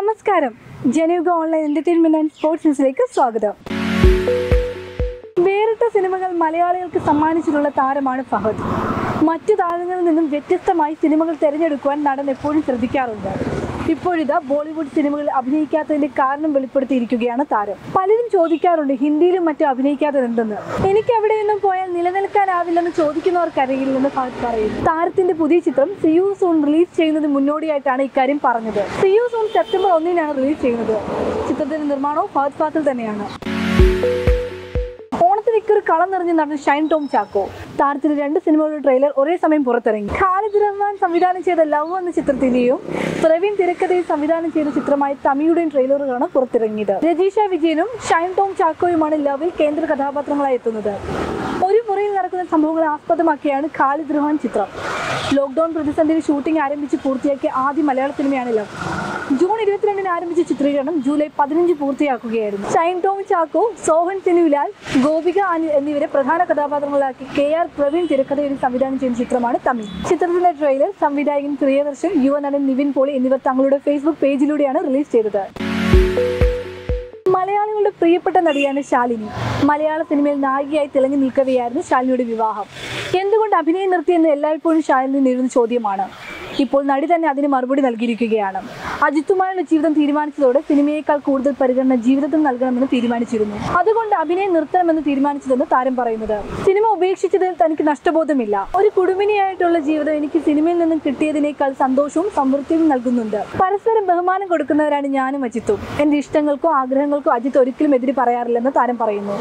നമസ്കാരം Janayuga online entertainment and sports ന്യൂസിലേക്ക് സ്വാഗതം വേറിട്ട സിനിമകൾ മലയാളികൾക്ക് സമ്മാനിച്ചിട്ടുള്ള താരമാണ് ഫഹദ് മറ്റു താരങ്ങളിൽ നിന്നും വ്യത്യസ്തമായി സിനിമകൾ തിരഞ്ഞെടുക്കുവാൻ നടൻ എപ്പോഴും ശ്രദ്ധിക്കാറുണ്ട് ഇപ്പോഴിതാ ബോളിവുഡ് സിനിമകളിൽ അഭിനയിക്കാത്തതിന്റെ കാരണം വെളിപ്പെടുത്തിയിരിക്കുകയാണ് താരം പലരും ചോദിക്കാറുണ്ട് ഹിന്ദിയിലും മറ്റും അഭിനയിക്കാത്തത് എന്തെന്ന് എനിക്ക് എവിടെയൊന്നും പോയാൽ നിലനിൽക്കാനാവില്ലെന്ന് ചോദിക്കുന്നവർക്കറിയില്ലെന്ന് ഫഹദ് പറയുന്നു താരത്തിന്റെ പുതിയ ചിത്രം സിയു സൂൺ റിലീസ് ചെയ്യുന്നതിന് മുന്നോടിയായിട്ടാണ് ഇക്കാര്യം പറഞ്ഞത് സിയു സൂൺ സെപ്റ്റംബർ ഒന്നിനാണ് റിലീസ് ചെയ്യുന്നത് ചിത്രത്തിന്റെ നിർമ്മാണവും ഫഹദ് ഫാസിൽ തന്നെയാണ് ഓണത്തിന് ഇക്കൊരു കളം നിറഞ്ഞ് നടന്ന ഷൈൻ ടോം ചാക്കോ താരത്തിന്റെ രണ്ട് സിനിമകളുടെ ട്രെയിലർ ഒരേ സമയം പുറത്തിറങ്ങി ഖാലിദ് റഹ്മാൻ സംവിധാനം ചെയ്ത ലവ് എന്ന ചിത്രത്തിന്റെയും പ്രവീൺ തിരക്കഥയിൽ സംവിധാനം ചെയ്ത ചിത്രമായ തമിഴുടെയും ട്രെയിലറുകളാണ് പുറത്തിറങ്ങിയത് രജീഷ വിജയനും ഷൈൻ ടോം ചാക്കോയുമാണ് ലവിൽ കേന്ദ്ര കഥാപാത്രങ്ങളായി എത്തുന്നത് ഒരു മുറിയിൽ നടക്കുന്ന സംഭവങ്ങളെ ആസ്പദമാക്കിയാണ് ഖാലിദ് റഹ്മാൻ ചിത്രം ലോക്ക്ഡൌൺ പ്രതിസന്ധിയിൽ ഷൂട്ടിംഗ് ആരംഭിച്ച് പൂർത്തിയാക്കിയ ആദ്യ മലയാള സിനിമയാണ് ലവ് ജൂൺ ഇരുപത്തിരണ്ടിന് ആരംഭിച്ച ചിത്രീകരണം ജൂലൈ പതിനഞ്ച് പൂർത്തിയാക്കുകയായിരുന്നു ഷൈൻ ടോം ചാക്കോ സോഹൻ സിനുലാൽ ഗോപിക അനിൽ എന്നിവരെ പ്രധാന കഥാപാത്രങ്ങളാക്കി കെ ആർ പ്രവീൺ തിരക്കഥയിൽ സംവിധാനം ചെയ്യുന്ന ചിത്രമാണ് തമിഴ് ചിത്രത്തിന്റെ ട്രെയിലർ സംവിധായകൻ പ്രിയദർശൻ യുവനടൻ നിവിൻ പോളി എന്നിവർ തങ്ങളുടെ ഫേസ്ബുക്ക് പേജിലൂടെയാണ് റിലീസ് ചെയ്തത് മലയാളികളുടെ പ്രിയപ്പെട്ട നടിയാണ് ശാലിനി മലയാള സിനിമയിൽ നായികയായി തിളങ്ങി നിൽക്കവെയായിരുന്നു ശാലിനിയുടെ വിവാഹം എന്തുകൊണ്ട് അഭിനയം നിർത്തിയെന്ന് എല്ലായ്പ്പോഴും ശാലിനി നേരിടുന്ന ചോദ്യമാണ് ഇപ്പോൾ നടി തന്നെ അതിന് മറുപടി നൽകിയിരിക്കുകയാണ് അജിത്തുമായുള്ള ജീവിതം തീരുമാനിച്ചതോടെ സിനിമയേക്കാൾ കൂടുതൽ പരിഗണന ജീവിതത്തിൽ നൽകണമെന്ന് തീരുമാനിച്ചിരുന്നു അതുകൊണ്ട് അഭിനയം നിർത്തണമെന്ന് തീരുമാനിച്ചതെന്ന് താരം പറയുന്നത് സിനിമ ഉപേക്ഷിച്ചതിൽ തനിക്ക് നഷ്ടബോധമില്ല ഒരു കുടുംബിനിയായിട്ടുള്ള ജീവിതം എനിക്ക് സിനിമയിൽ നിന്നും കിട്ടിയതിനേക്കാൾ സന്തോഷവും സമൃദ്ധിയും നൽകുന്നുണ്ട് പരസ്പരം ബഹുമാനം കൊടുക്കുന്നവരാണ് ഞാനും അജിത്തും എന്റെ ഇഷ്ടങ്ങൾക്കോ ആഗ്രഹങ്ങൾക്കോ അജിത്ത് ഒരിക്കലും എതിര് പറയാറില്ലെന്ന് താരം പറയുന്നു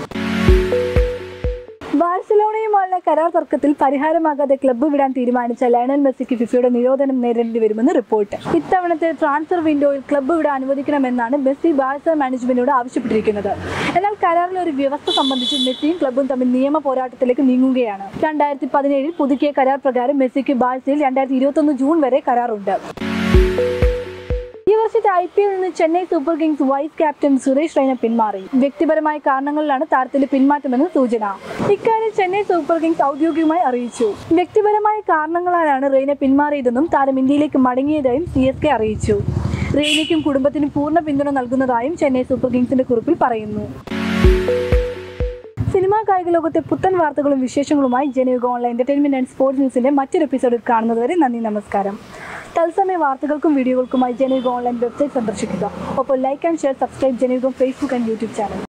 ബാഴ്സലോണയുമായുള്ള കരാർ തർക്കത്തിൽ പരിഹാരമാകാതെ ക്ലബ്ബ് വിടാൻ തീരുമാനിച്ച ലയണൽ മെസ്സിക്ക് ഫിഫയുടെ നിരോധനം നേരിടേണ്ടി വരുമെന്ന് റിപ്പോർട്ട് ഇത്തവണത്തെ ട്രാൻസ്ഫർ വിൻഡോയിൽ ക്ലബ്ബ് വിടാൻ അനുവദിക്കണമെന്നാണ് മെസ്സി ബാഴ്സ മാനേജ്മെന്റിനോട് ആവശ്യപ്പെട്ടിരിക്കുന്നത് എന്നാൽ കരാറിലെ ഒരു വ്യവസ്ഥ സംബന്ധിച്ച് മെസ്സിയും ക്ലബ്ബും തമ്മിൽ നിയമ പോരാട്ടത്തിലേക്ക് നീങ്ങുകയാണ് രണ്ടായിരത്തി പതിനേഴിൽ പുതുക്കിയ കരാർ പ്രകാരം മെസ്സിക്ക് ബാഴ്സയിൽ രണ്ടായിരത്തി ഇരുപത്തൊന്ന് ജൂൺ വരെ കരാറുണ്ട് ഈ വർഷത്തെ ഐ പി എല്ലിൽ നിന്ന് Chennai Super Kings vice captain Suresh Raina പിന്മാറി വ്യക്തിപരമായ കാരണങ്ങളിലാണ് താരത്തിന്റെ പിന്മാറ്റമെന്ന് സൂചന ഇക്കാര്യം ചെന്നൈ സൂപ്പർ കിങ്സ് ഔദ്യോഗികമായി അറിയിച്ചു വ്യക്തിപരമായ കാരണങ്ങളാലാണ് റെയ്ന പിന്മാറിയതെന്നും താരം ഇന്ത്യയിലേക്ക് മടങ്ങിയതായും സി എസ് കെ അറിയിച്ചു റെയ്നയ്ക്കും കുടുംബത്തിനും പൂർണ്ണ പിന്തുണ നൽകുന്നതായും ചെന്നൈ സൂപ്പർ കിങ്സിന്റെ കുറിപ്പിൽ പറയുന്നു സിനിമാ കായിക ലോകത്തെ പുത്തൻ വാർത്തകളും വിശേഷങ്ങളുമായി Janayuga online entertainment and sports ന്യൂസിന്റെ മറ്റൊരു എപ്പിസോഡിൽ കാണുന്നതുവരെ നന്ദി നമസ്കാരം തത്സമയ വാർത്തകൾക്കും വീഡിയോകൾക്കുമായി ജനയുഗ ഓൺലൈൻ വെബ്സൈറ്റ് സന്ദർശിക്കുക ഒപ്പം like and share subscribe Janayugam Facebook and YouTube channel